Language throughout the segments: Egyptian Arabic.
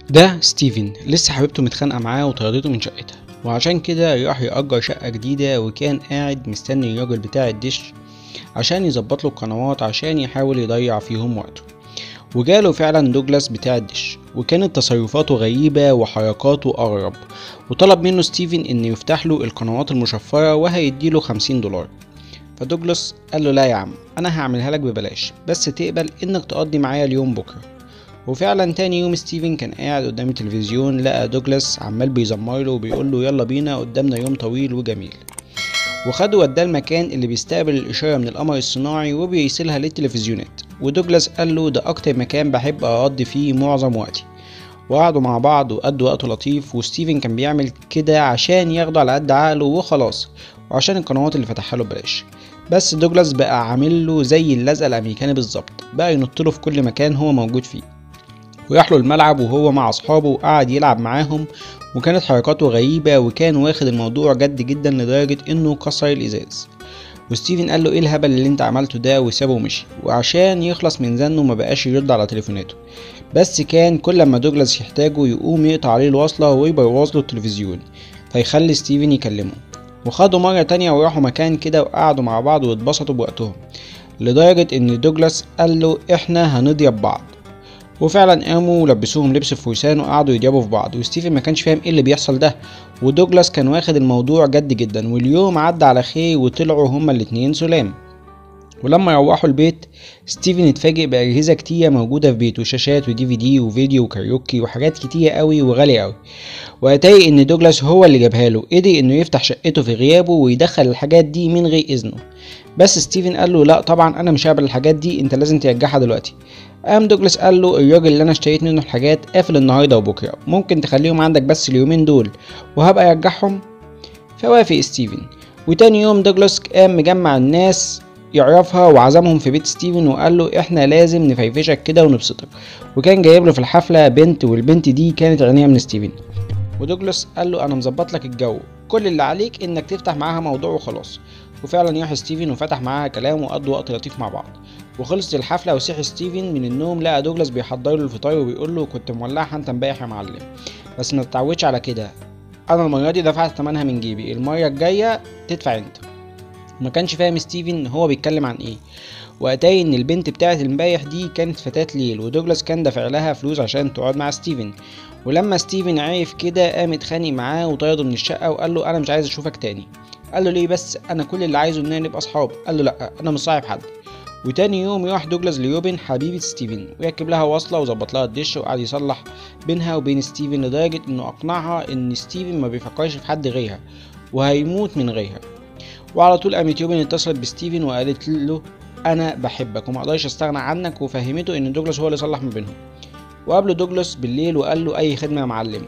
ده ستيفن لسه حبيبته متخانقة معاه وطردته من شقتها وعشان كده راح يأجر شقة جديدة وكان قاعد مستني الراجل بتاع الدش عشان يظبط له القنوات عشان يحاول يضيع فيهم وقته وجاله فعلا دوجلاس بتاع الدش وكانت تصرفاته غريبة وحركاته أغرب وطلب منه ستيفن إنه يفتح له القنوات المشفرة وهيديله خمسين دولار فدوجلاس قال له لا يا عم أنا هعملها لك ببلاش بس تقبل إنك تقضي معايا اليوم بكرة وفعلا تاني يوم ستيفن كان قاعد قدام التلفزيون لقى دوجلاس عمال بيزمر له وبيقول له يلا بينا قدامنا يوم طويل وجميل وخده وداه المكان اللي بيستقبل الإشارة من القمر الصناعي وبيرسلها للتلفزيونات ودوجلاس قال له ده أكتر مكان بحب أقضي فيه معظم وقتي وقعدوا مع بعض وقضوا وقت لطيف وستيفن كان بيعمل كده عشان ياخده على قد عقله وخلاص وعشان القنوات اللي فتحها له ببلاش بس دوجلاس بقى عامل له زي اللزقة الأمريكاني بالظبط بقى ينط له في كل مكان هو موجود فيه وراح له الملعب وهو مع أصحابه وقعد يلعب معاهم وكانت حركاته غريبة وكان واخد الموضوع جد جدا لدرجة إنه كسر الإزاز وستيفن قال له ايه الهبل اللي انت عملته ده وسابه ومشي وعشان يخلص من زنه ما بقاش يرد على تليفوناته بس كان كل ما دوجلاس يحتاجه يقوم يقطع عليه الوصلة ويبوظ له التلفزيون فيخلي ستيفن يكلمه وخدوا مرة تانية وراحوا مكان كده وقعدوا مع بعض واتبسطوا بوقتهم لدرجة ان دوجلاس قال له احنا هنضيب بعض وفعلا قاموا ولبسوهم لبس فرسان وقعدوا يضربوا في بعض وستيفن ما كانش فاهم ايه اللي بيحصل ده ودوجلاس كان واخد الموضوع جد جدا واليوم عدى على خير وطلعوا هما الاتنين سلام ولما روحوا البيت ستيفن اتفاجئ بأجهزة كتير موجودة في بيته شاشات ودي في دي وفيديو وكاريوكي وحاجات كتير قوي وغالية قوي واتاري ان دوجلاس هو اللي جابها له قدر انه يفتح شقته في غيابه ويدخل الحاجات دي من غير اذنه بس ستيفن قال له لا طبعا انا مش هقبل الحاجات دي انت لازم ترجعها دلوقتي قام دوجلاس قال له الراجل اللي انا اشتريت منه الحاجات قافل النهارده وبكره ممكن تخليهم عندك بس اليومين دول وهبقى ارجعهم فوافق ستيفن وتاني يوم دوجلاس قام مجمع الناس يعرفها وعزمهم في بيت ستيفن وقال له احنا لازم نفيفشك كده ونبسطك وكان جايب له في الحفله بنت والبنت دي كانت عينيها من ستيفن ودوجلاس قال له انا مظبط لك الجو كل اللي عليك انك تفتح معاها موضوع وخلاص وفعلا راح ستيفن وفتح معاها كلام وقضوا وقت لطيف مع بعض وخلصت الحفله وصحي ستيفن من النوم لقى دوجلاس بيحضر له الفطار وبيقول له كنت مولعها انت امبارح يا معلم بس ما تتعودش على كده انا المره دي دفعت ثمنها من جيبي المره الجايه تدفع انت ما كانش فاهم ستيفن هو بيتكلم عن ايه واتاري ان البنت بتاعت امبارح دي كانت فتاة ليل ودوجلاس كان دافع لها فلوس عشان تقعد مع ستيفن ولما ستيفن عرف كده قام اتخانق معاه وطرده من الشقة وقال له انا مش عايز اشوفك تاني قال له ليه بس انا كل اللي عايزه اننا نبقى اصحاب قال له لا انا مش صاحب حد وتاني يوم راح دوجلاس ليوبن حبيبة ستيفن وركب لها وصلة وظبط لها الدش وقعد يصلح بينها وبين ستيفن لدرجة انه اقنعها ان ستيفن ما بيفكرش في حد غيرها وهيموت من غيرها وعلى طول قامت يوبن اتصلت بستيفن وقالت له انا بحبك وما اقدرش استغنى عنك وفهمته ان دوجلاس هو اللي صلح ما بينهم وقابله دوجلاس بالليل وقال له اي خدمه يا معلم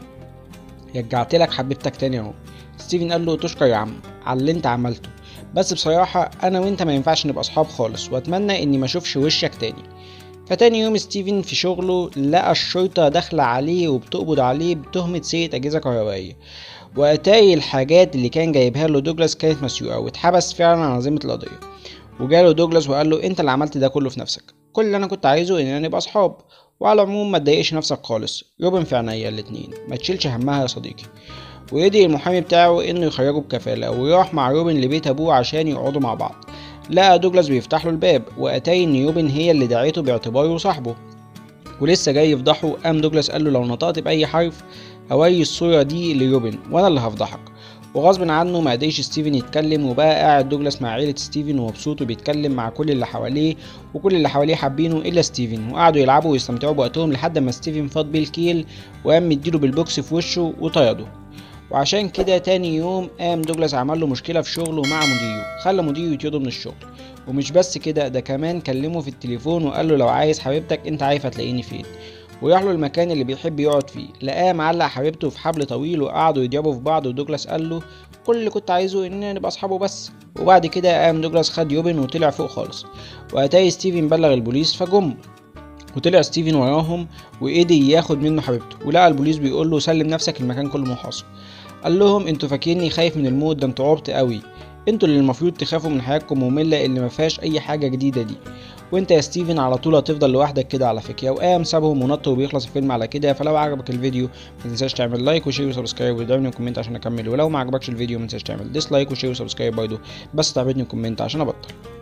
رجعت لك حبيبتك تاني اهو ستيفن قال له تشكر يا عم على اللي انت عملته بس بصراحة أنا وأنت ما ينفعش نبقى أصحاب خالص وأتمنى إني ما أشوفش وشك تاني فتاني يوم ستيفن في شغله لقى الشرطة داخلة عليه وبتقبض عليه بتهمة سرقة أجهزة كهربائية وأتاري الحاجات اللي كان جايبها له دوجلاس كانت مسروقة واتحبس فعلا على ذمة القضية وجاله دوجلاس وقال له أنت اللي عملت ده كله في نفسك كل اللي أنا كنت عايزه إننا نبقى أصحاب وعلى العموم ما تضايقش نفسك خالص روبن في عينيا الاتنين ما تشيلش همها يا صديقي وقدر المحامي بتاعه انه يخرجه بكفالة وراح مع روبن لبيت ابوه عشان يقعدوا مع بعض لقى دوجلاس بيفتح له الباب واتاري ان روبن هي اللي دعيته باعتباره صاحبه ولسه جاي يفضحه قام دوجلاس قال له لو نطقت باي حرف هوري الصورة دي لروبن وانا اللي هفضحك وغصب عنه ما قدرش ستيفن يتكلم وبقى قاعد دوجلاس مع عيلة ستيفن ومبسوط وبيتكلم مع كل اللي حواليه وكل اللي حواليه حابينه الا ستيفن وقعدوا يلعبوا ويستمتعوا بوقتهم لحد ما ستيفن فاض بيه الكيل وقام مديله بالبوكس في وشه وطرده وعشان كده تاني يوم قام دوجلاس عمل له مشكلة في شغله مع مديره خلى مديره يطرده من الشغل ومش بس كده ده كمان كلمه في التليفون وقال له لو عايز حبيبتك انت عارف هتلاقيني فين وراح له المكان اللي بيحب يقعد فيه لقاه معلق حبيبته في حبل طويل وقعدوا يضربوا في بعض ودوجلاس قال له كل اللي كنت عايزه اننا نبقى اصحابه بس وبعد كده قام دوجلاس خد يوبن وطلع فوق خالص واتاري ستيفن بلغ البوليس فجم وطلع ستيفن وراهم وقدر ياخد منه حبيبته ولقى البوليس بيقول له سلم نفسك المكان كله محاصر قال لهم انتوا فاكريني خايف من الموت ده انتوا عبط قوي انتوا اللي المفروض تخافوا من حياتكم مملة اللي ما فيهاش اي حاجة جديدة دي وانت يا ستيفن على طول هتفضل لوحدك كده على فكره وقام سابهم ونط وبيخلص الفيلم على كده فلو عجبك الفيديو ما تنساش تعمل لايك وشير وسبسكرايب وتدعمني وكومنت عشان اكمل ولو ما عجبكش الفيديو ما تنساش تعمل ديسلايك وشير وسبسكرايب برضه بس تعبتني كومنت عشان ابطل